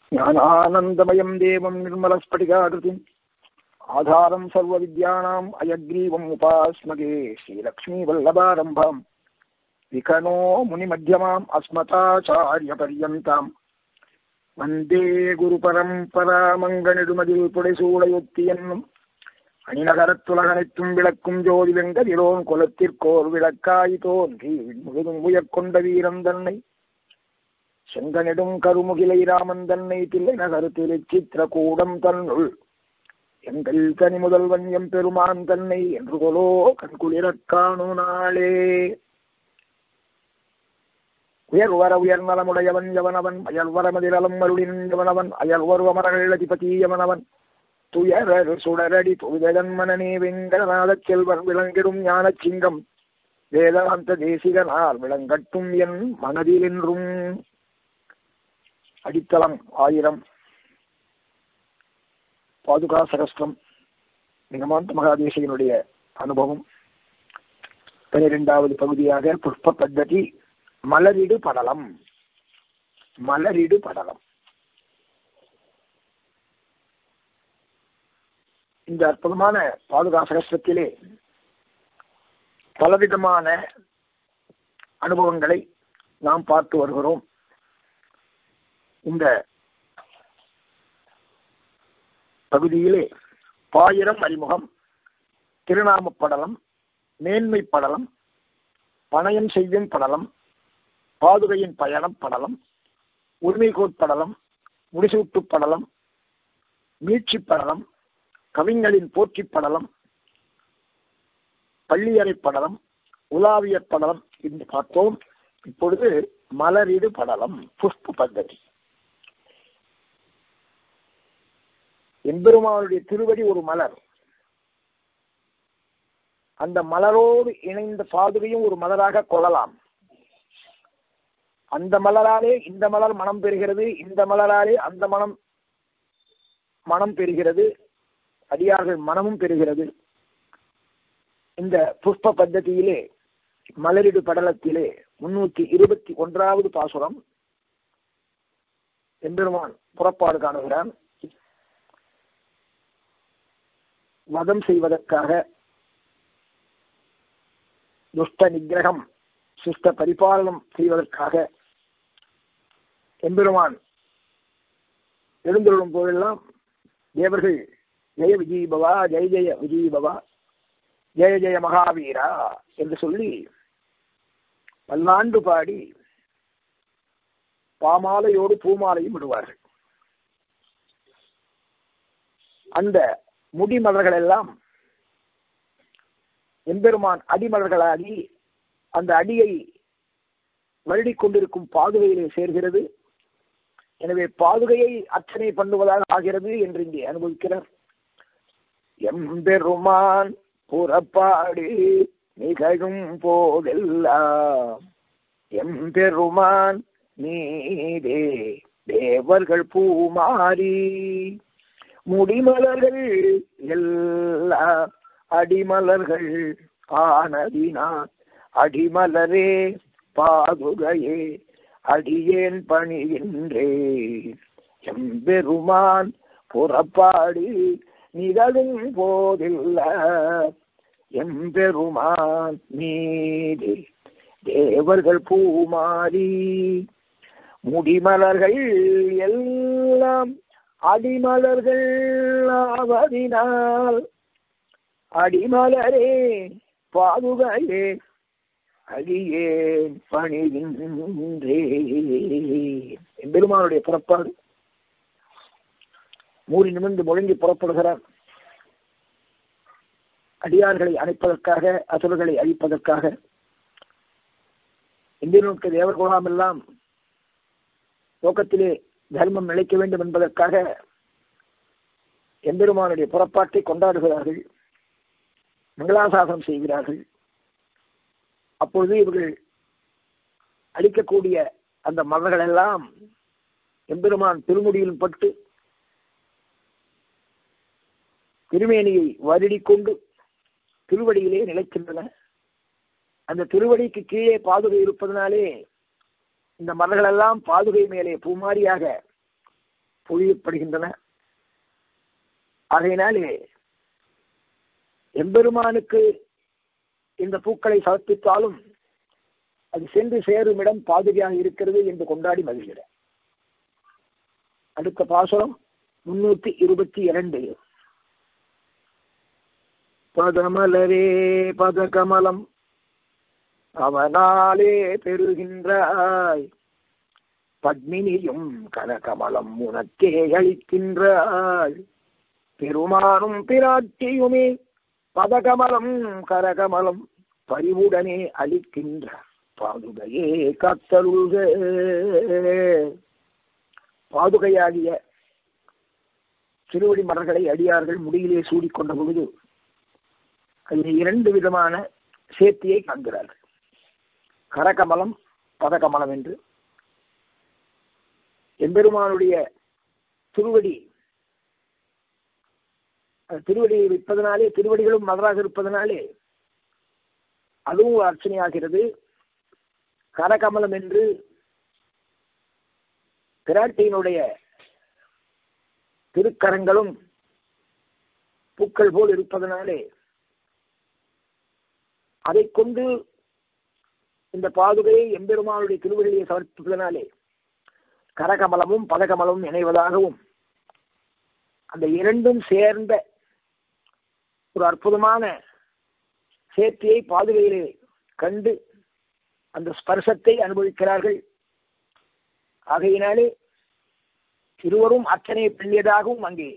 ஞானானந்தமயம் தேவம் நிர்மலஸ்படிகாகிருதிம் ஆதாரம் சர்வ வித்யானாம் அயக்ரீவம் உபாஸ்மகே ஸ்ரீலக்ஷ்மி வல்லபாரம்பாம் விகனோ முனிமத்தியமாம் அஸ்மதாச்சாரிய பர்யந்தாம் வந்தே குரு பரம்பராமங்கனிடுமதில் புடைசூடையொத்தி என்னும் அணிநகரத்துலகனைத்தும் விளக்கும் ஜோதி வெங்கதிரோன் குலத்திற்கோர் விளக்காய் தோன்றி முழுதும் உயர்கொண்ட வீரன் தன்னை செங்கனிடும் கருமுகிலை ராமன் தன்னை தில்லை நகர் திருச்சித்திர கூடம் தன்னுள் எங்கள் தனி முதல்வன் எம் பெருமான் தன்னை என்று கொலோ கண்குளிரக் காணு நாளே உயர்வர உயர் நலமுடையவன் எவனவன் அயல்வர மதிரலம் மருளின் எவனவன் அயல்வருவ மரங்கள் அதிபதி எவனவன் துயரரு சுடரடி தொழுதன் மனநே வெங்கடநாதச் செல்வன் விளங்கிடும் ஞானச் சிங்கம் வேதாந்த தேசிகனால் விளங்கட்டும் என் மனதில் என்றும் அடித்தளம் ஆயிரம் பாதுகா சகஸ்திரம் நிகமாந்த மகாதேசிகனுடைய அனுபவம் பனிரெண்டாவது பகுதியாக புஷ்ப பத்ததி மலரிடு படலம் மலரிடு படலம் இந்த அற்புதமான பாதுகா சகஸ்திரத்திலே பலவிதமான அனுபவங்களை நாம் பார்த்து வருகிறோம் இந்த பகுதியிலே பாயிரம் அறிமுகம் திருநாம படலம் மேன்மை படலம் பணயம் செய்யும் படலம் பாதுகையின் பயணம் படலம் உரிமைகோட் படலம் முடிசூட்டு படலம் மீட்சி படலம் கவிஞரின் போற்றி படலம் பள்ளியறை படலம் உலாவியற் படலம் என்று பார்த்தோம் இப்பொழுது மலரிடு படலம் புஷ்ப பத்ததி எம்பெருமானுடைய திருவடி ஒரு மலர் அந்த மலரோடு இணைந்த பாதுகையும் ஒரு மலராக கொள்ளலாம் அந்த மலராலே இந்த மலர் மனம் பெறுகிறது இந்த மலராலே அந்த மனம் மனம் பெறுகிறது அடியார்கள் மனமும் பெறுகிறது இந்த புஷ்ப பத்ததியிலே மலரிடு படலத்திலே முன்னூத்தி இருபத்தி ஒன்றாவது பாசுரம் எம்பெருமான் புறப்பாடு காணுகிறான் வதம் செய்வதற்காக துஷ்ட நிகிரகம் சிஷ்ட பரிபாலனம் செய்வதற்காக எம்பெருமான் எழுந்தருளும் போதெல்லாம் தேவர்கள் ஜெய விஜயபவா ஜெய ஜெய விஜயபவா ஜெய ஜெய மகாவீரா என்று சொல்லி பல்லாண்டு பாடி பாமாலையோடு பூமாலையும் விடுவார்கள் அந்த முடிமலர்கள் எல்லாம் எம்பெருமான் அடிமலர்களாகி அந்த அடியை வருடி கொண்டிருக்கும் பாதுகையிலே சேர்கிறது எனவே பாதுகையை அர்ச்சனை பண்ணுவதாக ஆகிறது என்று இங்கே அனுபவிக்கிறார் எம்பெருமான் புறப்பாடு நிகழும் போதெல்லாம் எம்பெருமான் நீதே தேவர்கள் பூமாரி முடிமலர்கள் எல்லா அடிமலர்கள் ஆனதினான் அடிமலரே பாதுகையே அடியேன் பணிகின்றேன் எம்பெருமான் புறப்பாடு நிகழும் போதில்ல எம்பெருமான் மீது தேவர்கள் பூமாரி முடிமலர்கள் எல்லாம் அடிமலர்கள் ஆவதினால் அடிமலரே பாதுகையே அடியேன் பணிகின்றே பெருமானுடைய புறப்பாடு மூறி நிமிர்ந்து முழங்கி புறப்படுகிறார் அடியார்களை அணைப்பதற்காக அசுரர்களை அழிப்பதற்காக இந்தியனுக்கு தேவர் குலாம் எல்லாம் நோக்கத்திலே தர்மம் நிலைக்க வேண்டும் என்பதற்காக எம்பெருமானுடைய புறப்பாட்டை கொண்டாடுகிறார்கள் மங்களாசாசனம் செய்கிறார்கள் அப்பொழுது இவர்கள் அளிக்கக்கூடிய அந்த மலர்கள் எல்லாம் எம்பெருமான் திருமுடியில் பட்டு திருமேனியை வருடிக்கொண்டு திருவடியிலே நிலைக்கின்றன அந்த திருவடிக்கு கீழே பாதுகை இருப்பதனாலே இந்த மலர்கள் எல்லாம் பாதுகை மேலே பூமாரியாக பொழியப்படுகின்றன ஆகையினாலே எம்பெருமானுக்கு இந்த பூக்களை சமர்ப்பித்தாலும் அது சென்று சேரும் இடம் பாதுகையாக இருக்கிறது என்று கொண்டாடி மகிழ்கிறார் அடுத்த பாசுரம் முன்னூத்தி இருபத்தி இரண்டு பதமலரே பதகமலம் அவனாலே பெறுகின்றாய் பத்மினியும் கனகமலம் உனக்கே அளிக்கின்றாள் பெருமானும் பிராட்டியுமே பதகமலம் கரகமலம் பரிவுடனே அளிக்கின்றார் பாதுகையே காத்தருள்க பாதுகையாகிய திருவடி மலர்களை அடியார்கள் முடியிலே சூடிக்கொண்ட பொழுது அதில் இரண்டு விதமான சேர்த்தியை காண்கிறார்கள் கரகமலம் பதகமலம் என்று எம்பெருமானுடைய திருவடி திருவடியை வைப்பதனாலே திருவடிகளும் மலராக இருப்பதனாலே அதுவும் அர்ச்சனையாகிறது கரகமலம் என்று பிராட்டியினுடைய திருக்கரங்களும் பூக்கள் போல் இருப்பதனாலே அதை கொண்டு இந்த பாதுகையை எம்பெருமானுடைய திருவடியை சமர்ப்பிப்பதனாலே கரகமலமும் பதகமலமும் இணைவதாகவும் அந்த இரண்டும் சேர்ந்த ஒரு அற்புதமான சேர்த்தியை பாதுகையிலே கண்டு அந்த ஸ்பர்சத்தை அனுபவிக்கிறார்கள் ஆகையினாலே இருவரும் அத்தனை பெண்ணியதாகவும் அங்கே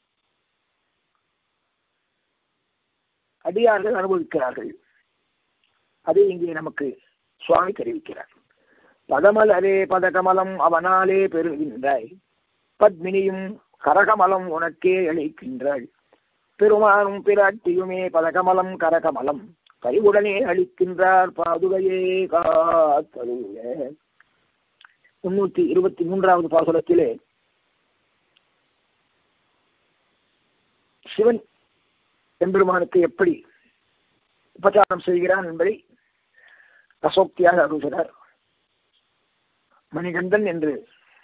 அடியார்கள் அனுபவிக்கிறார்கள் அதை இங்கே நமக்கு சுவாமி தெரிவிக்கிறார் பதமலரே பதகமலம் அவனாலே பெறுகின்றாய் பத்மினியும் கரகமலம் உனக்கே அளிக்கின்றாள் பெருமானும் பிராட்டியுமே பதகமலம் கரகமலம் பரிவுடனே அளிக்கின்றார் பாதுகையே காத்தருள முன்னூத்தி இருபத்தி மூன்றாவது பாசுரத்திலே சிவன் எம்பெருமானுக்கு எப்படி உபச்சாரம் செய்கிறான் என்பதை அசோக்தியாக அருள்கிறார் மணிகண்டன் என்று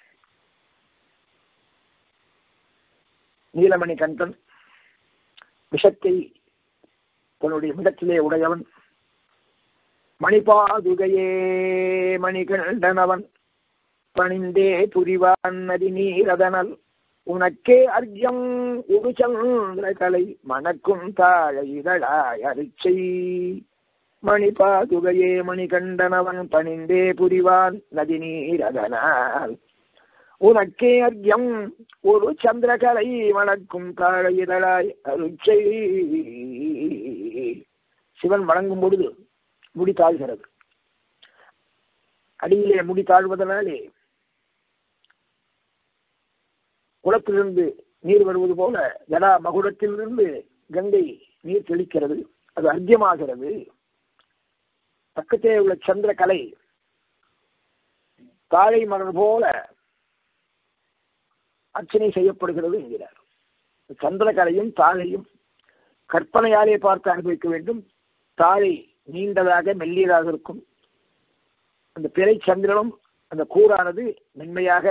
நீலமணி கண்டன் விஷத்தை தன்னுடைய மிடத்திலே உடையவன் மணிபாதுகையே மணிகண்டனவன் பணிந்தே புரிவான் நதி நீரதனல் உனக்கே அர்ஜம் ஒரு சந்திரகலை மணக்கும் தாழ இதழாய் அரிச்சை மணிபாதுகையே மணிகண்டனவன் பணிந்தே புரிவான் நதி நீரதனால் உனக்கே அர்ஜம் ஒரு சந்திரகலை வணக்கும் தாழ இதழாய் அருச்சை சிவன் வணங்கும் பொழுது முடி தாழ்கிறது அடியிலே முடி தாழ்வதனாலே குளத்திலிருந்து நீர் வருவது போல ஜடா மகுடத்திலிருந்து கங்கை நீர் தெளிக்கிறது அது அர்க்கியமாகிறது பக்கத்தே உள்ள சந்திர கலை தாழை மலர் போல அர்ச்சனை செய்யப்படுகிறது என்கிறார் சந்திரகலையும் தாழையும் கற்பனையாலே பார்த்து அனுபவிக்க வேண்டும் தாழை நீண்டதாக மெல்லியதாக இருக்கும் அந்த பிறை சந்திரனும் அந்த கூறானது மென்மையாக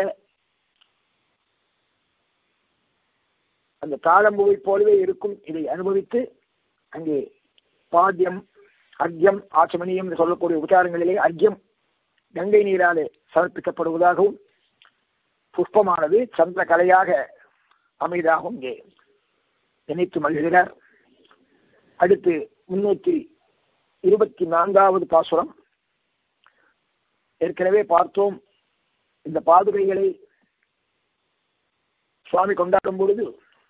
அந்த தாழம்புவை போலவே இருக்கும் இதை அனுபவித்து அங்கே பாத்தியம் அர்க்கியம் ஆச்சமணியம் என்று சொல்லக்கூடிய உச்சாரங்களிலே அர்க்கியம் கங்கை நீராலே சமர்ப்பிக்கப்படுவதாகவும் புஷ்பமானது சந்திர கலையாக அமைதாகவும் இங்கே நினைத்து மகிழ்கிறார் அடுத்து முன்னூத்தி இருபத்தி நான்காவது பாசுரம் ஏற்கனவே பார்த்தோம் இந்த பாதுகைகளை சுவாமி கொண்டாடும் பொழுது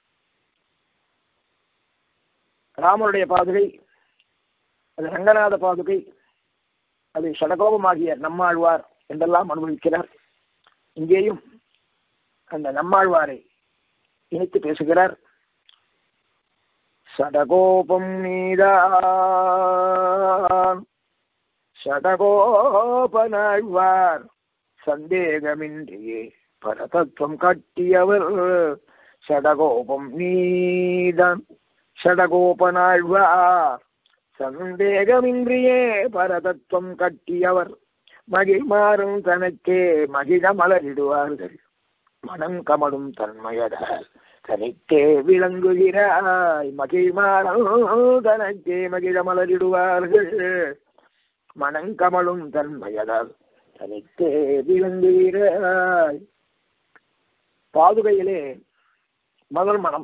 ராமனுடைய பாதுகை அது ரங்கநாத பாதுகை அது சடகோபமாகிய நம்மாழ்வார் என்றெல்லாம் அனுபவிக்கிறார் இங்கேயும் அந்த நம்மாழ்வாரை இணைத்து பேசுகிறார் சடகோபம் நீதான் சடகோபனாழ்வார் சந்தேகமின்றியே பரதத்துவம் காட்டியவர் சடகோபம் நீதான் சடகோபனாழ்வார் சந்தேகமின்றியே பரதத்துவம் கட்டியவர் மகிழ்மாறும் தனக்கே மகிழ மலரிடுவார்கள் மனம் கமலும் தன்மையதால் தனித்தே விளங்குகிறாய் மகிழ்மானம் தனக்கே மகிழ மலரிடுவார்கள் மனங்கமலும் தன்மையதால் தனித்தே விளங்குகிறாய் பாதுகையிலே மலர் மனம்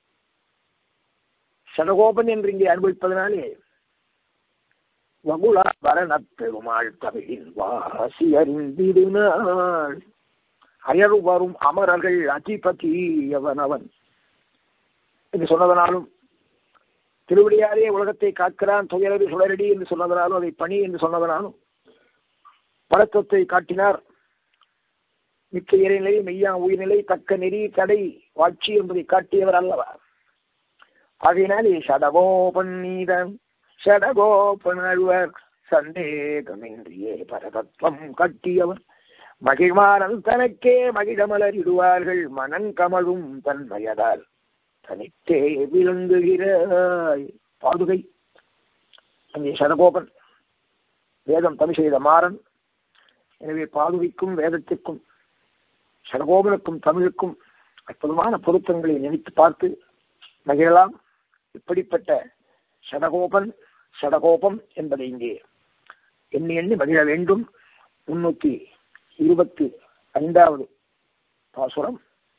சடகோபன் என்று இங்கே அனுபவிப்பதனாலே வகுலா வரண பெருமாள் தமிழின் வாசி அறிந்திடுநாள் அயர் வரும் அமரர்கள் அதிபதி எவன் அவன் என்று சொன்னதனாலும் திருவிடியாரே உலகத்தை காக்கிறான் துயரடி சுழரடி என்று சொன்னதனாலும் அதை பணி என்று சொன்னதனாலும் பழக்கத்தை காட்டினார் மிக்க இறைநிலை மெய்யா உயிர்நிலை தக்க நெறி கடை வாட்சி என்பதை காட்டியவர் அல்லவா ஆகையினாலே சடகோபன் நீதான் சடகோபன் அழுவர் சந்தேகமின்றியே பரதத்துவம் கட்டியவர் மகிழ்மாறன் தனக்கே மகிழமலரிடுவார்கள் மனங்கமழும் தன்மையதால் தனித்தே விளங்குகிறாய் பாதுகை அங்கே சடகோபன் வேதம் தமிழ் செய்த மாறன் எனவே பாதுகைக்கும் வேதத்திற்கும் சடகோபனுக்கும் தமிழுக்கும் அற்புதமான பொருத்தங்களை நினைத்து பார்த்து மகிழலாம் இப்படிப்பட்ட சடகோபன் சடகோபம் என்பதை இங்கே எண்ணி எண்ணி மகிழ வேண்டும் முன்னூத்தி இருபத்தி ஐந்தாவது பாசுரம்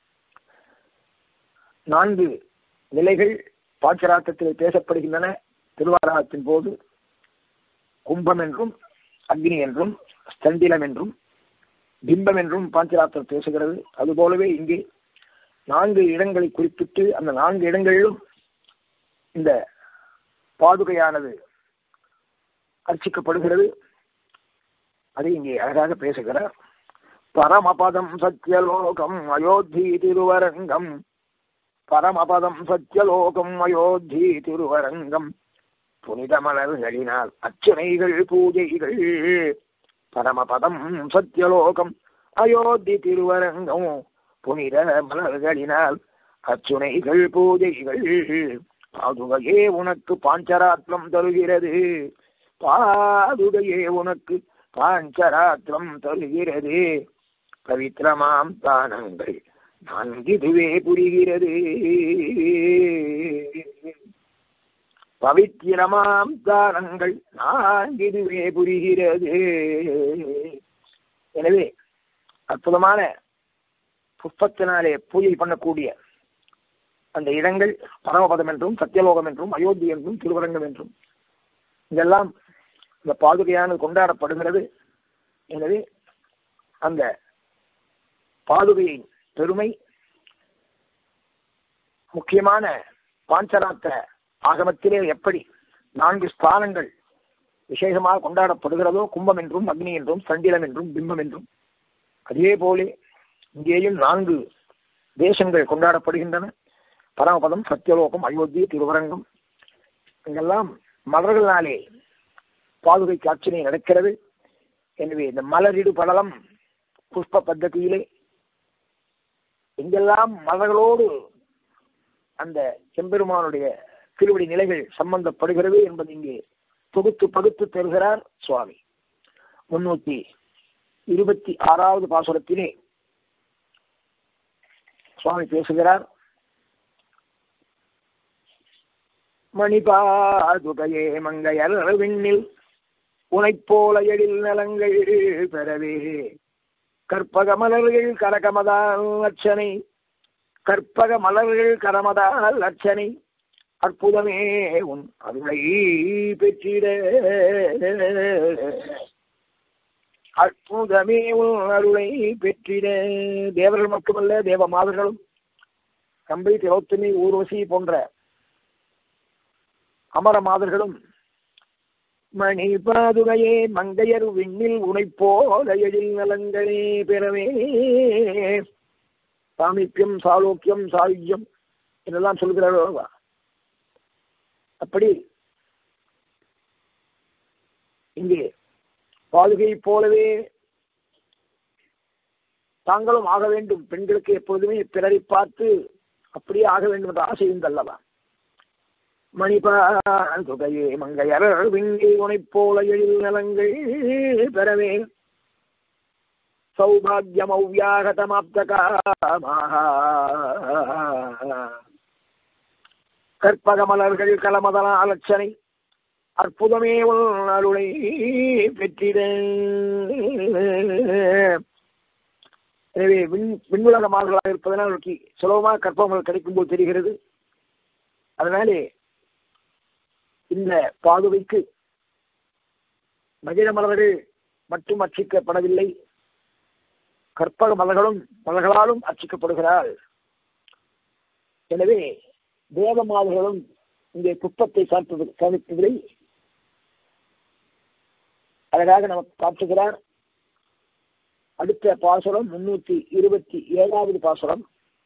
நான்கு நிலைகள் பாச்சராத்தத்திலே பேசப்படுகின்றன திருவாராகத்தின் போது கும்பம் என்றும் அக்னி என்றும் ஸ்தண்டிலம் என்றும் பிம்பம் என்றும் பாஞ்சராத்திரம் பேசுகிறது அதுபோலவே இங்கே நான்கு இடங்களை குறிப்பிட்டு அந்த நான்கு இடங்களிலும் இந்த பாதுகையானது அர்ச்சிக்கப்படுகிறது அதை இங்கே அழகாக பேசுகிறார் பரமபதம் சத்தியலோகம் அயோத்தி திருவரங்கம் பரமபதம் சத்தியலோகம் அயோத்தி திருவரங்கம் புனித மலர்களினால் அர்ச்சனைகள் பூஜைகள் பரமபதம் சத்தியலோகம் அயோத்தி திருவரங்கம் புனித மலர்களினால் அச்சுனைகள் பூஜைகள் பாதுகையே உனக்கு பாஞ்சராத்திரம் தருகிறது பாதுகையே உனக்கு பாஞ்சராத்திரம் தருகிறது பவித்திரமாம் தானங்கள் நான்கிதுவே புரிகிறது பவித்திரமாம் தானங்கள் நான்கிதுவே புரிகிறது எனவே அற்புதமான புஷ்பத்தினாலே பூஜை பண்ணக்கூடிய அந்த இடங்கள் பரமபதம் என்றும் சத்தியலோகம் என்றும் அயோத்தி என்றும் திருவரங்கம் என்றும் இதெல்லாம் இந்த பாதுகையானது கொண்டாடப்படுகிறது எனவே அந்த பாதுகையின் பெருமை முக்கியமான பாஞ்சராத்த ஆகமத்திலே எப்படி நான்கு ஸ்தானங்கள் விசேஷமாக கொண்டாடப்படுகிறதோ கும்பம் என்றும் அக்னி என்றும் சண்டிலம் என்றும் பிம்பம் என்றும் அதே போலே இங்கேயும் நான்கு தேசங்கள் கொண்டாடப்படுகின்றன பரமபதம் சத்தியலோகம் அயோத்தி திருவரங்கம் இங்கெல்லாம் மலர்களாலே பாதுகை காட்சினை நடக்கிறது எனவே இந்த மலரிடு படலம் புஷ்ப பத்ததியிலே எங்கெல்லாம் மலர்களோடு அந்த செம்பெருமானுடைய திருவடி நிலைகள் சம்பந்தப்படுகிறது என்பது இங்கே தொகுத்து பகுத்து தருகிறார் சுவாமி முன்னூத்தி இருபத்தி ஆறாவது பாசுரத்திலே சுவாமி பேசுகிறார் மணிபாதுகையே மங்கையர் விண்ணில் உனைப்போல எழில் நலங்கள் பெறவே கற்பக மலர்கள் கரகமதால் அர்ச்சனை கற்பக மலர்கள் கரமதால் அர்ச்சனை அற்புதமே உன் அருளை பெற்றிட அற்புதமே உன் அருளை பெற்றிட தேவர்கள் மட்டுமல்ல தேவ மாதர்களும் கம்பை திரோத்தமி ஊர்வசி போன்ற அமர மாதர்களும் மணி பாதுகையே மங்கையர் விண்ணில் உனை போல எழில் நலங்களே பெறவே சாமிப்பியம் சாலோக்கியம் சாயுஜ்யம் என்றெல்லாம் சொல்கிறார்களா அப்படி இங்கே பாதுகை போலவே தாங்களும் ஆக வேண்டும் பெண்களுக்கு எப்பொழுதுமே பிறரை பார்த்து அப்படியே ஆக வேண்டும் என்ற ஆசை உண்டல்லவா மணிபாதுகையே மங்கையர் விண்ணில் உனைப் போல எழில் நலங்கள் பெறவே சௌபாகியமவ்யாகதமாப்தகாமாக கற்பகமலர்கள் கலமதன அலட்சனை அற்புதமே உன் அருளை பெற்றிட எனவே விண் விண்ணுலக மார்களாக இருப்பதனால் அவருக்கு சுலபமாக கற்பகங்கள் கிடைக்கும் போது தெரிகிறது அதனாலே இந்த பாதுவைக்கு மகிழ மலர்கள் மட்டும் அர்ச்சிக்கப்படவில்லை கற்பக மலர்களும் மலர்களாலும் அர்ச்சிக்கப்படுகிறாள் எனவே தேவ மாதர்களும் இங்கே குப்பத்தை சாப்பிட்டு கவனிப்பதில்லை அழகாக நமக்கு காட்டுகிறார் அடுத்த பாசுரம் முன்னூத்தி இருபத்தி ஏழாவது பாசுரம்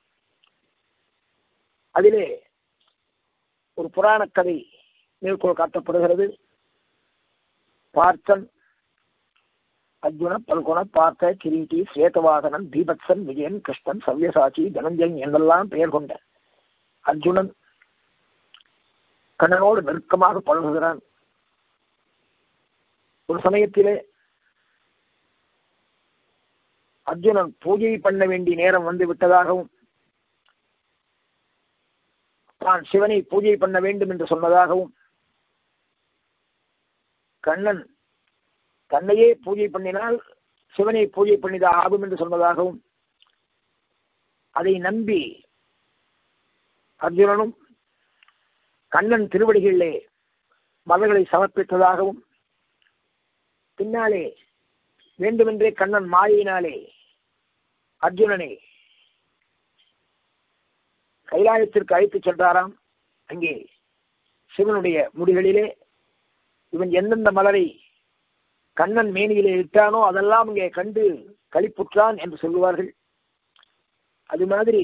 அதிலே ஒரு புராண கதை மேற்கோள் காட்டப்படுகிறது பார்த்தன் அர்ஜுன பல்குண பார்த்த கிரீட்டி ஸ்வேதவாகனன் தீபத்சன் விஜயன் கிருஷ்ணன் சவ்யசாச்சி தனஞ்சயன் என்றெல்லாம் பெயர் கொண்ட அர்ஜுனன் கண்ணனோடு நெருக்கமாக பழகுகிறான் ஒரு சமயத்திலே அர்ஜுனன் பூஜை பண்ண வேண்டிய நேரம் வந்து விட்டதாகவும் தான் சிவனை பூஜை பண்ண வேண்டும் என்று சொன்னதாகவும் கண்ணன் தன்னையே பூஜை பண்ணினால் சிவனை பூஜை பண்ணிதான் ஆகும் என்று சொன்னதாகவும் அதை நம்பி அர்ஜுனனும் கண்ணன் திருவடிகளிலே மலர்களை சமர்ப்பித்ததாகவும் பின்னாலே வேண்டுமென்றே கண்ணன் மாயினாலே அர்ஜுனனை கைலாயத்திற்கு அழைத்துச் சென்றாராம் அங்கே சிவனுடைய முடிகளிலே இவன் எந்தெந்த மலரை கண்ணன் மேனியிலே இட்டானோ அதெல்லாம் இங்கே கண்டு களிப்புற்றான் என்று சொல்லுவார்கள் அது மாதிரி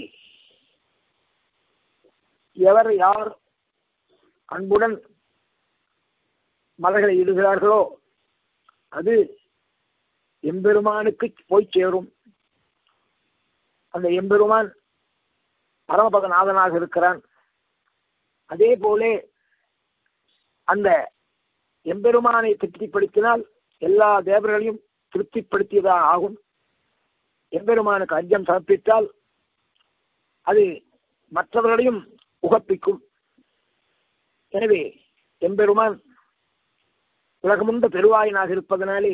எவர் யார் அன்புடன் மலர்களை இடுகிறார்களோ அது எம்பெருமானுக்கு போய் சேரும் அந்த எம்பெருமான் பரமபதநாதனாக இருக்கிறான் அதே போல அந்த எம்பெருமானை திருப்திப்படுத்தினால் எல்லா தேவர்களையும் திருப்திப்படுத்தியதாக ஆகும் எம்பெருமானுக்கு அஞ்சம் சமர்ப்பித்தால் அது மற்றவர்களையும் உகப்பிக்கும் எனவே எம்பெருமான் உலகமுண்ட பெருவாயனாக இருப்பதனாலே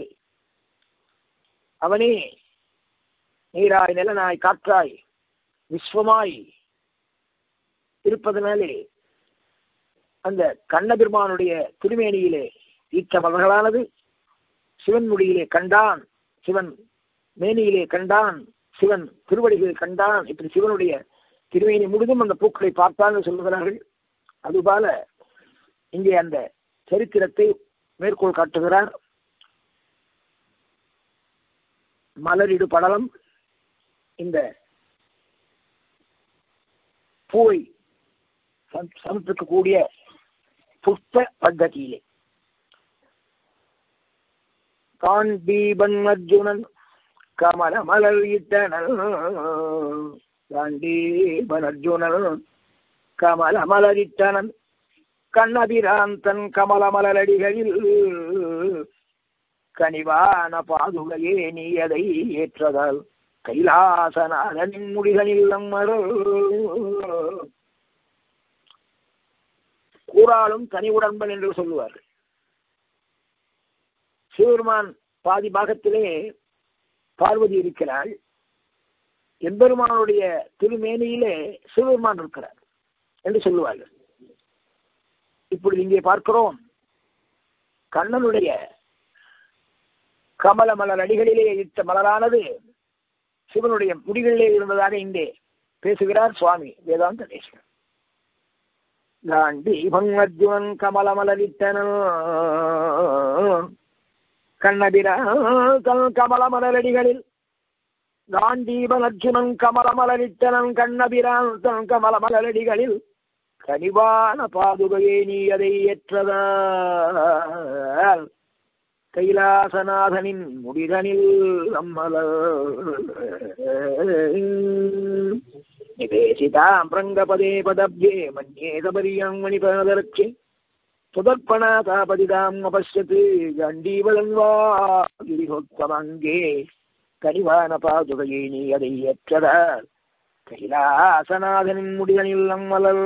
அவனே நீராய் நிலனாய் காற்றாய் விஸ்வமாய் இருப்பதனாலே அந்த கண்ணபெருமானுடைய திருமேனியிலே ஈட்ட மலர்களானது சிவன் முடியிலே கண்டான் சிவன் மேனியிலே கண்டான் சிவன் திருவடிகளில் கண்டான் இப்படி சிவனுடைய திருமேனி முழுதும் அந்த பூக்களை பார்த்தாங்க சொல்லுகிறார்கள் அதுபோல இங்கே அந்த சரித்திரத்தை மேற்கோள் காட்டுகிறார் மலரிடு படலம் இந்த பூவை சமர்ப்பிக்கக்கூடிய புஷ்ப பத்ததியிலே காண்டீபன் அர்ஜுனன் கமல மலர் இட்டனல் காண்டீபன் அர்ஜுனன் கமல மலரிட்டனன் கண்ணபிராந்தன் கமல மலரடிகளில் கனிவான பாதுகையே நீ அதை ஏற்றதால் கைலாசநாதனின் முடிகளில் நம்மளோ கூறாலும் தனி உடன்பன் என்று சொல்லுவார்கள் சிவபெருமான் பாதி பாகத்திலே பார்வதி இருக்கிறாள் எம்பெருமானுடைய திருமேனியிலே சிவபெருமான் இருக்கிறார் என்று சொல்லுவார்கள் இப்பொழுது இங்கே பார்க்கிறோம் கண்ணனுடைய கமல மலர் அடிகளிலே இட்ட மலரானது சிவனுடைய முடிகளிலே இருந்ததாக இங்கே பேசுகிறார் சுவாமி வேதாந்த தேசம் காண்டீபம் அர்ஜுனன் கமல மலரிட்டனோ கண்ணபிரா கமல மலரடிகளில் காண்டீபன் அர்ஜுனன் கமல மலரிட்டனன் கண்ணபிரான் கமல மலரடிகளில் கனிவான பாதுகையே நீ அதை ஏற்றதால் கைலாசநாதனின் முடிதனில் அம்மல நிவேசிதாம் ரங்கபதே பதப்ஜே மன்யேதபரியம் மணிபதரட்சே சுதர்ப்பணாதாபதிதாம் அபஷ்யத் கண்டீவலன்வா கிரிஹோத்தமங்கே கனிவான பாதுகையை நீ அதை ஏற்றதால் கைலாசநாதனின் முடிதனில் நம்மளர்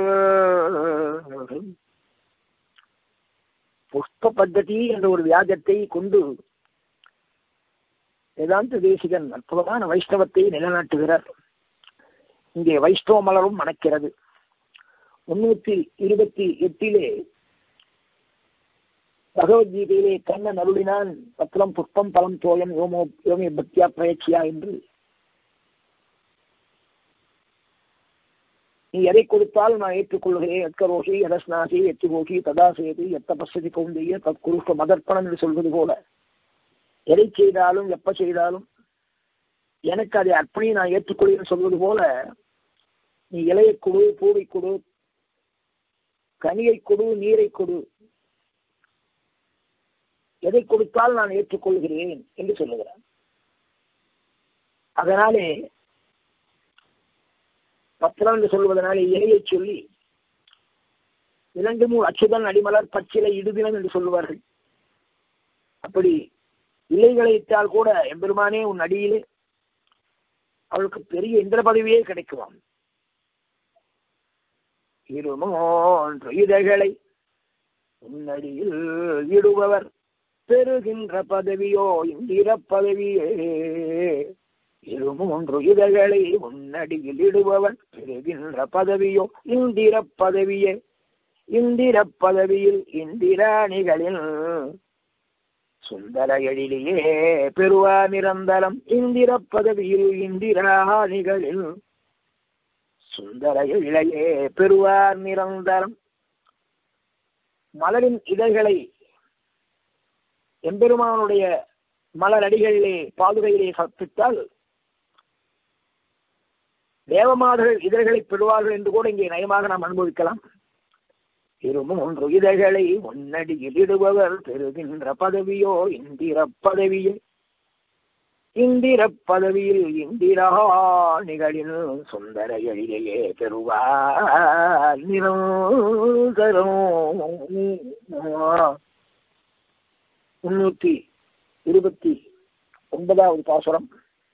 புஷ்ப பத்ததி என்ற ஒரு வியாஜத்தை கொண்டு வேதாந்த தேசிகன் அற்புதமான வைஷ்ணவத்தை நிலைநாட்டுகிறார் இங்கே வைஷ்ணவ மலரும் மணக்கிறது முன்னூத்தி இருபத்தி எட்டிலே பகவத்கீதையிலே கண்ணன் அருளினான் பத்திரம் புஷ்பம் பலம் தோயம் யோமோ யோமி பக்தியா பிரயட்சியா என்று நீ எதை கொடுத்தால் நான் ஏற்றுக்கொள்கிறேன் எத்கரோஷி எதஸ்நாசி எத்துகோஷி ததாசேது எத்த பசதி கவுந்தைய தற்குருஷ்ட மதர்ப்பணம் என்று சொல்வது போல எதை செய்தாலும் எப்ப செய்தாலும் எனக்கு அதை அர்ப்பணி நான் ஏற்றுக்கொள்கிறேன் சொல்வது போல நீ இலையை கொடு பூவை கொடு கனியை கொடு நீரை கொடு எதை கொடுத்தால் நான் ஏற்றுக்கொள்கிறேன் என்று சொல்லுகிறான் அதனாலே பத்திரம் என்று சொல்வதனாலே இலையை சொல்லி இரண்டு மூணு அச்சுதன் அடிமலர் பச்சிலை இடுதினம் என்று சொல்லுவார்கள் அப்படி இலைகளை இட்டால் கூட எம்பெருமானே உன் அடியிலே அவளுக்கு பெரிய இந்திர பதவியே கிடைக்குமாம் இருமூன்று இதழ்களை உன்னடியில் இடுபவர் பெறுகின்ற பதவியோ இந்திர பதவியே இருமூன்று இதழ்களை உன்னடியில் இடுபவர் பெறுகின்ற பதவியோ இந்திர பதவியே இந்திர பதவியில் இந்திராணிகளில் சுந்தர எழிலேயே பெருவா நிரந்தரம் இந்திர பதவியில் இந்திராணிகளில் சுந்தர எழிலையே பெருவார் நிரந்தரம் மலரின் இதழ்களை எம்பெருமானுடைய மலரடிகளிலே பாதுகையிலே சப்பித்தால் தேவமாதர்கள் இதழ்களை பெறுவார்கள் என்று கூட இங்கே நயமாக நாம் அனுபவிக்கலாம் இருமூன்று இதழ்களை முன்னடியில் இடுபவர் பெறுகின்ற பதவியோ இந்திர பதவியே இந்திர பதவியில் இந்திரா நிகழில் சுந்தர எழிலையே பெறுவார் நிரந்தரம் முன்னூத்தி இருபத்தி ஒன்பதாவது பாசுரம்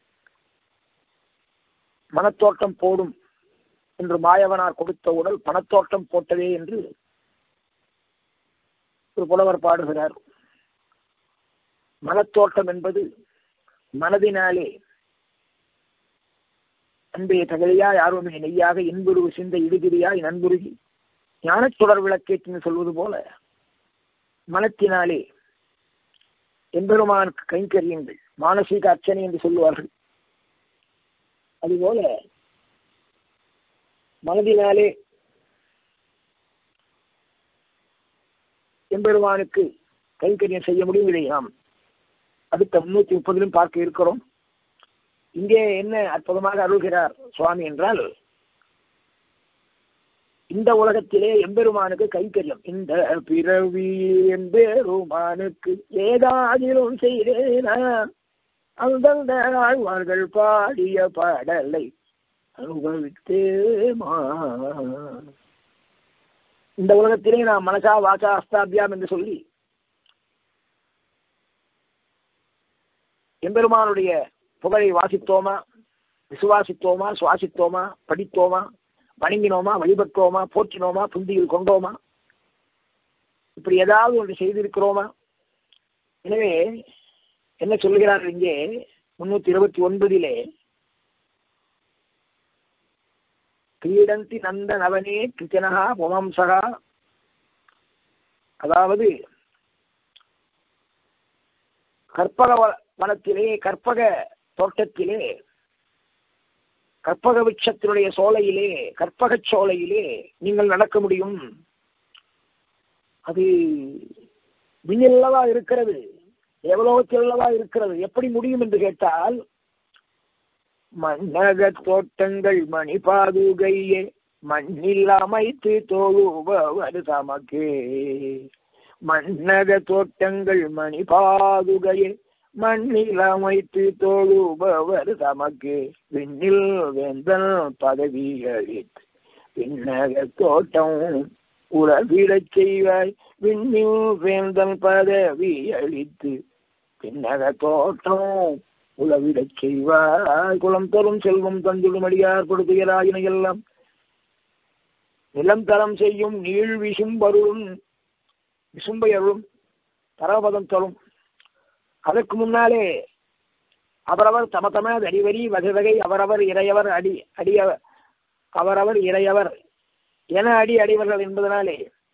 மனத்தோட்டம் போடும் என்று மாயவனார் கொடுத்த உடல் பணத்தோட்டம் போட்டதே என்று ஒரு புலவர் பாடுகிறார் மனத்தோட்டம் என்பது மனதினாலே அன்பே தகலியாய் ஆர்வமே நெய்யாக இன்புருவு சிந்த இடுகிறியாய் நண்புருகி ஞானத் தொடர் விளக்கேற்றின்னு சொல்வது போல மனத்தினாலே எம்பெருமானுக்கு கைங்கரியங்கள் மானசீக அர்ச்சனை என்று சொல்லுவார்கள் அதுபோல மனதினாலே எம்பெருமானுக்கு கைங்கரியம் செய்ய முடியும் இதை நாம் அடுத்த முன்னூத்தி முப்பதிலும் பார்க்க இருக்கிறோம் இங்கே என்ன அற்புதமாக அருள்கிறார் சுவாமி என்றால் இந்த உலகத்திலே எம்பெருமானுக்கு கைங்கரியம் இந்த பிறவி எம்பெருமானுக்கு ஏதாதிலும் செய்தேனா அந்தந்த ஆழ்வார்கள் பாடிய பாடலை அனுபவித்தேமா இந்த உலகத்திலே நாம் மனசா வாசா அஸ்தாபியாம் என்று சொல்லி எம்பெருமானுடைய புகழை வாசித்தோமா விசுவாசித்தோமா சுவாசித்தோமா படித்தோமா வணங்கினோமா வழிபட்டோமா போற்றினோமா புந்தியில் கொண்டோமா இப்படி ஏதாவது ஒன்று செய்திருக்கிறோமா எனவே என்ன சொல்கிறார் இங்கே முன்னூத்தி இருபத்தி ஒன்பதிலே கிரீடந்தி நந்த நவனே கிருச்சனகா புமம்சகா அதாவது கற்பக வனத்திலே கற்பக தோட்டத்திலே கற்பக விட்சத்தினுடைய சோலையிலே கற்பக சோலையிலே நீங்கள் நடக்க முடியும் அது விண்ணல்லவா இருக்கிறது எவ்வளவுக்கெல்லவா இருக்கிறது எப்படி முடியும் என்று கேட்டால் மன்னக தோட்டங்கள் மணி பாதுகையே மண்ணில் அமைத்து தோழுபவர் தமக்கே மன்னக தோட்டங்கள் மணி பாதுகையே மண்ணில் அமைத்து தோழுபவர் தமக்கு விண்ணில் வேந்தல் பதவி அளித்து விண்ணக தோட்டம் உறவிடச் செய்வாய் விண்ணில் வேந்தல் பதவி அளித்து பின்னக தோட்டம் உளவிடச் செய்வாய் குலம் தரும் செல்வம் தந்திடும் அடியார் கொடுத்துகிறாயினை எல்லாம் நிலம் தரம் செய்யும் நீள் விசும்பருளும் விசும்பை அருளும் பரமபதம் தரும் அதற்கு முன்னாலே அவரவர் தம தம வரி வகை வகை அவரவர் இறையவர் அடி அடிய அவரவர் இறையவர் என அடி அடிவர்கள் என்பதனாலே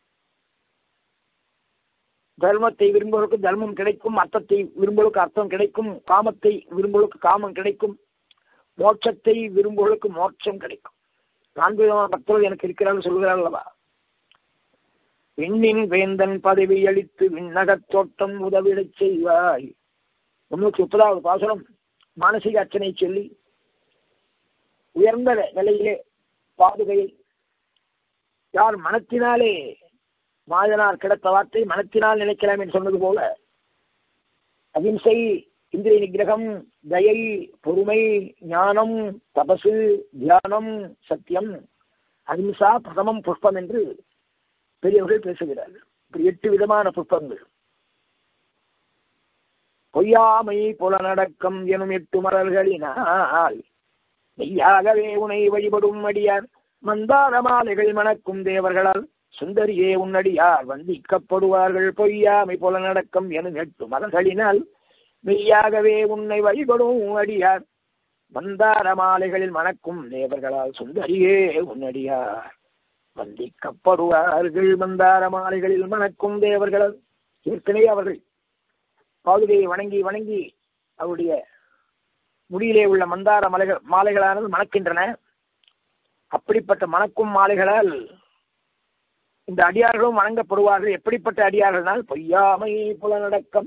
தர்மத்தை விரும்புவதற்கு தர்மம் கிடைக்கும் அர்த்தத்தை விரும்புவதற்கு அர்த்தம் கிடைக்கும் காமத்தை விரும்புவதற்கு காமம் கிடைக்கும் மோட்சத்தை விரும்புவதற்கு மோட்சம் கிடைக்கும் நான்கு விதமான பக்தர்கள் எனக்கு இருக்கிறார்கள் சொல்கிறார் அல்லவா விண்ணின் வேந்தன் பதவி அளித்து விண்ணகத் தோட்டம் உதவிடச் செய்வாய் முன்னூற்றி முப்பதாவது பாசனம் மானசீக அர்ச்சனை சொல்லி உயர்ந்த நிலையிலே பாதுகையை யார் மனத்தினாலே மாயனார் கிடைத்த வார்த்தை மனத்தினால் நினைக்கலாம் என்று சொன்னது போல அகிம்சை இந்திரிய நிகிரகம் தயை பொறுமை ஞானம் தபசு தியானம் சத்தியம் அகிம்சா பிரதமம் புஷ்பம் என்று பெரியவர்கள் பேசுகிறார்கள் இப்படி எட்டு விதமான புஷ்பங்கள் பொய்யாமை புலனடக்கம் எனும் எட்டு மலர்களினால் மெய்யாகவே உனை வழிபடும் அடியார் மந்தார மாலைகள் மணக்கும் தேவர்களால் சுந்தரியே உன்னடியார் வந்திக்கப்படுவார்கள் பொய்யாமை புலனடக்கம் எனும் எட்டு மலர்களினால் மெய்யாகவே உன்னை வழிபடும் அடியார் மந்தார மாலைகளில் மணக்கும் தேவர்களால் சுந்தரியே உன்னடியார் வந்திக்கப்படுவார்கள் மந்தார மாலைகளில் மணக்கும் தேவர்களால் ஏற்கனவே அவர்கள் பாதுகையை வணங்கி வணங்கி அவருடைய முடியிலே உள்ள மந்தார மலைகள் மாலைகளானது மணக்கின்றன அப்படிப்பட்ட மணக்கும் மாலைகளால் இந்த அடியார்களும் வணங்கப்படுவார்கள் எப்படிப்பட்ட அடியார்கள்னால் பொய்யாமை புலனடக்கம்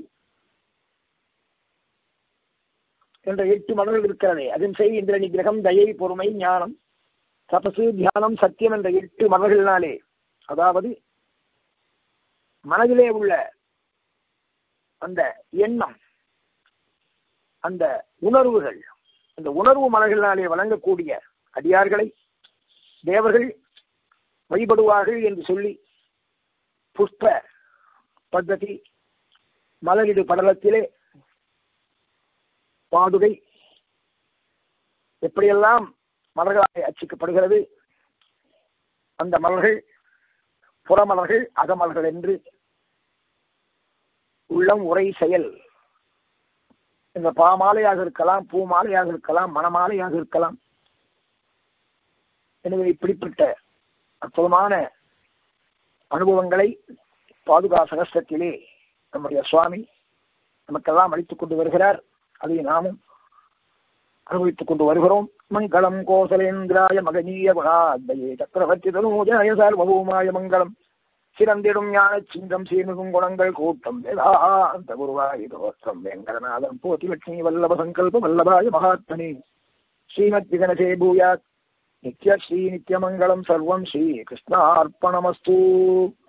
என்ற எட்டு மலர்கள் இருக்கிறதே அதன் செய் இந்திர நிகிரகம் தயை பொறுமை ஞானம் தபசு தியானம் சத்தியம் என்ற எட்டு மலர்களினாலே அதாவது மனதிலே உள்ள அந்த எண்ணம் அந்த உணர்வுகள் அந்த உணர்வு மலர்களினாலே வழங்கக்கூடிய அடியார்களை தேவர்கள் வழிபடுவார்கள் என்று சொல்லி புஷ்ப பద్ధதி மலரிடு படலத்திலே பாதுகை எப்படியெல்லாம் மலர்களாக அச்சிக்கப்படுகிறது அந்த மலர்கள் புறமலர்கள் அகமலர்கள் என்று உள்ளம் உரை செயல் இந்த பாமாலையாக இருக்கலாம் பூ மாலையாக இருக்கலாம் மணமாலையாக இருக்கலாம் எனவே இப்படிப்பட்ட அற்புதமான அனுபவங்களை பாதுகா சகஸ்திரத்திலே நம்முடைய சுவாமி நமக்கெல்லாம் அளித்துக் கொண்டு வருகிறார் அதை நாமும் அனுபவித்துக் கொண்டு வருகிறோம் மங்களம் கோசலேந்திராய மகனீய குணாத்மயே சக்கரவர்த்தி தனூஜாய சார்வபூமாய மங்களம் சிறந்திடும் ஞான சிங்கம் சீர்மிகும் குணங்கள் கூட்டம் வேதாந்த குருவாய் தோற்றம் வெங்கடநாதன் போதி லட்சுமி வல்லப சங்கல்ப வல்லபாய மகாத்மனே ஸ்ரீமத் விகனசே பூயாத் நித்ய ஸ்ரீ நித்யமங்கலம் சர்வம் ஸ்ரீ கிருஷ்ணார்ப்பணமஸ்து